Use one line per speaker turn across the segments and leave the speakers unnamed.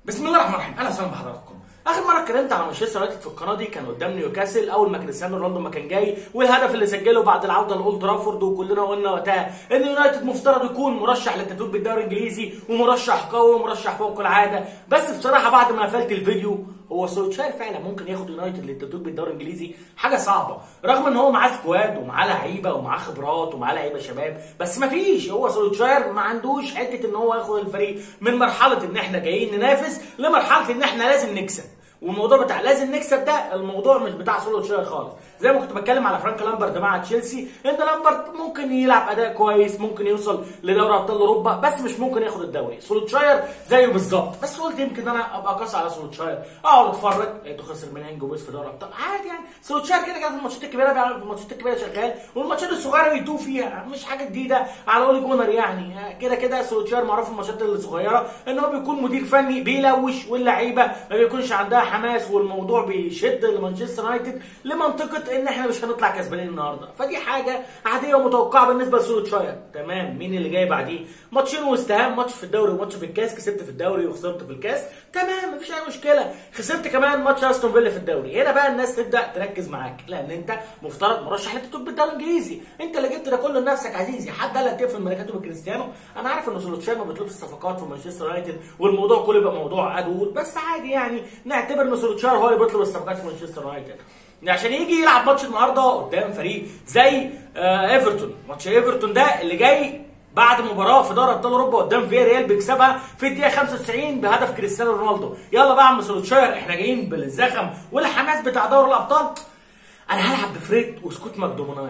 بسم الله الرحمن الرحيم اهلا وسهلا بحضراتكم اخر مره اتكلمت على مانشستر يونايتد في القناه دي كان قدام نيوكاسل اول ما كريستيانو رونالدو ما كان جاي والهدف اللي سجله بعد العوده لاولد ترافورد وكلنا قلنا وقتها ان يونايتد مفترض يكون مرشح للتتويج بالدوري الانجليزي ومرشح قوي ومرشح فوق العاده بس بصراحه بعد ما قفلت الفيديو هو سولشاير فعلا ممكن ياخد يونايتد للتتويج بالدوري الانجليزي حاجه صعبه رغم ان هو معاه سكواد ومعاه لعيبه ومعاه خبرات ومعاه لعيبه شباب بس ما فيش هو سولشاير ما عندوش حته ان هو ياخد الفريق من مرحله ان احنا جايين ننافس لمرحله ان احنا لازم نكسب والموضوع بتاع لازم نكسب ده الموضوع مش بتاع سولشاير خالص زي ما كنت بتكلم على فرانك لامبرد مع تشيلسي ان لامبرد ممكن يلعب اداء كويس ممكن يوصل لدوري ابطال اوروبا بس مش ممكن ياخد الدوري سولشاير زيه بالظبط بس قلت يمكن انا ابقى قاسي على سولشاير اقعد اتفرج لقيته خسر من هانج وبيس في دوري ابطال عادي يعني سولشاير كده كده في الماتشات الكبيره بيعمل في الماتشات الكبيره شغال والماتشات الصغيره بيتوه فيها مش حاجه جديده على اولي جونر يعني كده كده سولشاير معروف في الماتشات الصغيره ان هو بيكون مدير فني بيلوش واللعيبه ما بيكونش عندها حماس والموضوع بيشد لمانشستر يونايتد لمنطقه ان احنا مش هنطلع كسبانين النهارده فدي حاجه عاديه ومتوقعه بالنسبه لسولشاير تمام مين اللي جاي بعديه ماتشين واستهام ماتش في الدوري وماتش في الكاس كسبت في الدوري وخسرت في الكاس تمام مفيش اي مشكله خسرت كمان ماتش استون فيلا في الدوري هنا بقى الناس تبدا تركز معاك لان انت مفترض مرشح للتوب بالدوري الانجليزي انت اللي جبت ده كله لنفسك عزيزي حد قال لك تقفل ميركاتو بكريستيانو انا عارف ان سولشاير ما بيطلبش الصفقات في مانشستر يونايتد والموضوع كله يبقى موضوع ادود بس عادي يعني نعتبر ان سولشاير هو اللي بيطلب الصفقات في مانشستر يونايتد عشان يجي يلعب ماتش النهارده قدام فريق زي آه ايفرتون ماتش ايفرتون ده اللي جاي بعد مباراه في دوري ابطال اوروبا قدام فيا ريال بيكسبها في الدقيقه 95 بهدف كريستيانو رونالدو يلا بقى يا عم سولشاير احنا جايين بالزخم والحماس بتاع دوري الابطال انا هلعب بفريد وسكوت ماكدوموناي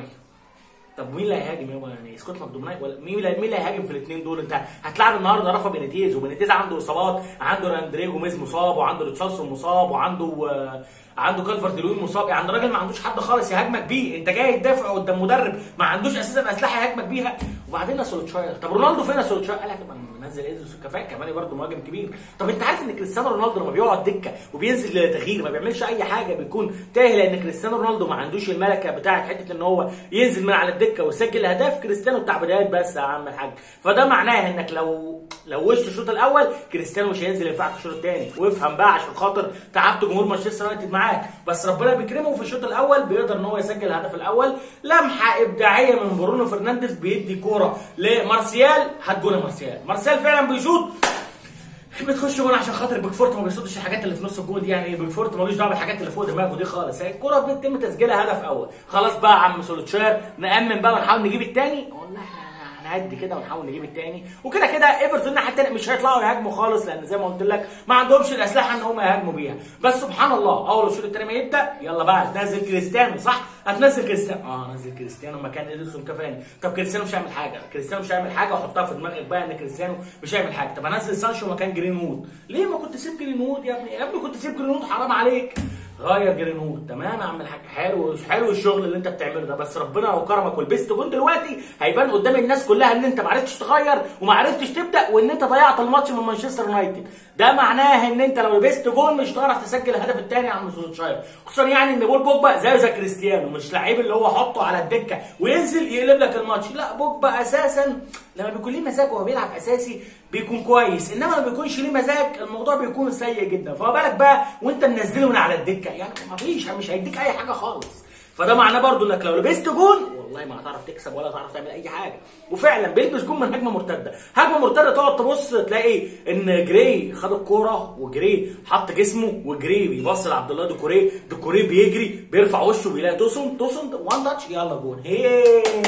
طب مين اللي هيهاجم يابا يعني سكوت ماكدوموناي ولا مين اللي مين اللي هيهاجم في الاثنين دول انت هتلعب النهارده رافا بينيتيز وبينيتيز عنده اصابات عنده راندريه جوميز مصاب وعنده ريتشاردسون مصاب وعنده آه عنده كالفرت لوين مصاب يعني الراجل ما عندوش حد خالص يهاجمك بيه انت جاي تدافع قدام مدرب ما عندوش اساسا اسلحه يهاجمك بيها وبعدين سولتشاير طب رونالدو فين سولتشاير قال لك منزل ادريس كفايه كمان برضه مهاجم كبير طب انت عارف ان كريستيانو رونالدو لما بيقعد دكه وبينزل لتغيير ما بيعملش اي حاجه بيكون تاهي لان كريستيانو رونالدو ما عندوش الملكه بتاعه حته ان هو ينزل من على الدكه ويسجل اهداف كريستيانو بتاع بدايات بس يا عم الحاج فده معناه انك لو لو وشت الشوط الاول كريستيانو مش هينزل ينفعك الشوط الثاني وافهم بقى عشان خاطر تعبت جمهور مانشستر يونايتد معاك بس ربنا بيكرمه في الشوط الاول بيقدر ان هو يسجل الهدف الاول لمحه ابداعيه من برونو فرنانديز بيدي كوره لمارسيال هات جول مارسيال مارسيال فعلا بيشوط بتخش جول عشان خاطر بيكفورت ما بيصدش الحاجات اللي في نص الجول دي يعني بيكفورت ملوش دعوه بالحاجات اللي فوق دماغه دي خالص هي الكوره بيتم تسجيلها هدف اول خلاص بقى يا عم سولوتشاير نامن بقى ونحاول نجيب الثاني والله احنا هنعدي كده ونحاول نجيب الثاني وكده كده ايفرتون الناحيه الثانيه مش هيطلعوا يهاجموا خالص لان زي ما قلت لك ما عندهمش الاسلحه ان هم يهاجموا بيها بس سبحان الله اول الشوط الثاني ما يبدا يلا بقى هتنزل كريستيانو صح هتنزل كريستيانو اه نزل كريستيانو مكان ادرسون كافاني طب كريستيانو مش هيعمل حاجه كريستيانو مش هيعمل حاجه وحطها في دماغك بقى ان كريستيانو مش هيعمل حاجه طب انزل سانشو مكان جرين وود ليه ما كنت سيب جرين وود يا ابني يا ابني كنت سيب جرين وود حرام عليك غير جرين وود تمام يا عم الحاج حلو حلو الشغل اللي انت بتعمله ده بس ربنا لو كرمك ولبست جون دلوقتي هيبان قدام الناس كلها ان انت ما عرفتش تغير وما عرفتش تبدا وان انت ضيعت الماتش من مانشستر يونايتد ده معناه ان انت لو لبست جون مش هتعرف تسجل الهدف الثاني يا عم سولشاير خصوصا يعني ان بول بوجبا زيه زي كريستيانو مش لعيب اللي هو حطه على الدكه وينزل يقلب لك الماتش لا بوجبا اساسا لما بيكون ليه مزاج وهو بيلعب اساسي بيكون كويس انما لما بيكونش ليه مزاج الموضوع بيكون سيء جدا فما بالك بقى وانت منزله من على الدكه يعني ما فيش مش هيديك اي حاجه خالص فده معناه برضو انك لو لبست جون والله ما هتعرف تكسب ولا هتعرف تعمل اي حاجه وفعلا بيلبس جون من هجمه مرتده هجمه مرتده تقعد تبص تلاقي ان جراي خد الكوره وجراي حط جسمه وجراي بيبص لعبد الله دوكوري دوكوري بيجري بيرفع وشه بيلاقي توسن توسن وان تاتش يلا جون هي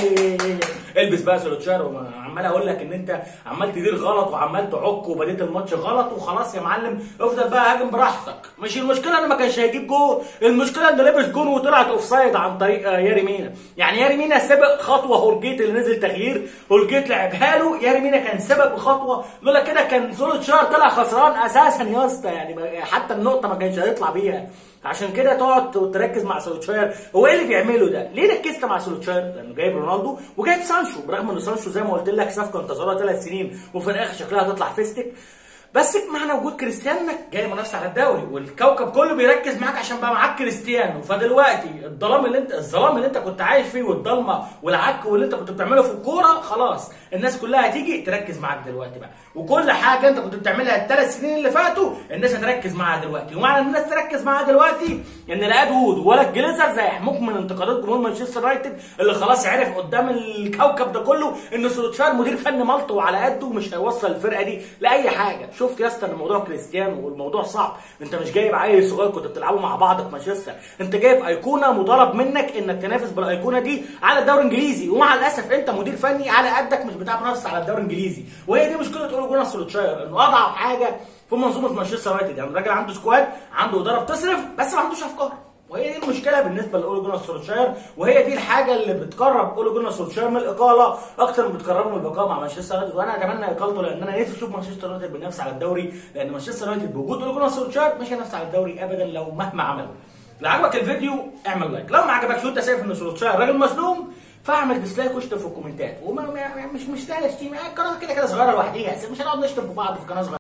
البس بقى سولوتشار عمال اقول لك ان انت عمال تدير غلط وعمال تعك وبديت الماتش غلط وخلاص يا معلم افضل بقى هاجم براحتك مش المشكله ان ما كانش هيجيب جول المشكله انه لبس جون وطلعت اوفسايد عن طريق ياري مينا يعني ياري مينا سبق خطوه هولجيت اللي نزل تغيير هولجيت لعبها له ياري مينا كان سبق بخطوه لولا كده كان سولوتشار طلع خسران اساسا يا اسطى يعني حتى النقطه ما كانش هيطلع بيها عشان كده تقعد تركز مع سولوتشاير هو ايه اللي بيعمله ده؟ ليه ركزت مع سولوتشاير؟ لانه جايب رونالدو وجايب سانشو برغم ان سانشو زي ما قلت لك صفقه انتظروها ثلاث سنين وفي الاخر شكلها هتطلع فيستك بس معنى وجود كريستيانو انك جاي منافس على الدوري والكوكب كله بيركز معاك عشان بقى معاك كريستيانو فدلوقتي الظلام اللي انت الظلام اللي انت كنت عايش فيه والضلمه والعك واللي انت كنت بتعمله في الكوره خلاص الناس كلها هتيجي تركز معاك دلوقتي بقى وكل حاجه انت كنت بتعملها الثلاث سنين اللي فاتوا الناس هتركز معاها دلوقتي ومعنى ان الناس تركز معاها دلوقتي ان لا اد وود ولا الجليزرز هيحموك من انتقادات جمهور مانشستر يونايتد اللي خلاص عرف قدام الكوكب ده كله ان سولوتشار مدير فني مالطو وعلى قده ومش هيوصل الفرقه دي لاي حاجه شفت يا اسطى ان الموضوع كريستيانو والموضوع صعب انت مش جايب عيل صغير كنت بتلعبوا مع بعض في مانشستر انت جايب ايقونه مطالب منك انك تنافس بالايقونه دي على الدوري الانجليزي ومع الاسف انت مدير فني على قدك مش بتاع منافس على الدوري الانجليزي وهي دي مشكله اولو جونر سولوتشاير انه اضعف حاجه في منظومه مانشستر يونايتد يعني الراجل عنده سكواد عنده اداره بتصرف بس ما عندوش افكار وهي دي المشكله بالنسبه لاولو جونر سولشاير وهي دي الحاجه اللي بتقرب اولو جونر سولشاير من الاقاله اكتر من بتقربه من البقاء مع مانشستر يونايتد وانا اتمنى اقالته لان انا نفسي اشوف مانشستر يونايتد بينافس على الدوري لان مانشستر يونايتد بوجود اولو جونر سولشاير مش هينافس على الدوري ابدا لو مهما عمل لو عجبك الفيديو اعمل لايك لو ما عجبكش وانت شايف ان سولشاير راجل مظلوم فاعمل ديسلايك واشتم في الكومنتات وما مش مش سهل اشتم القناه كده كده صغيره لوحديها مش هنقعد نشتم في بعض في قناه صغيره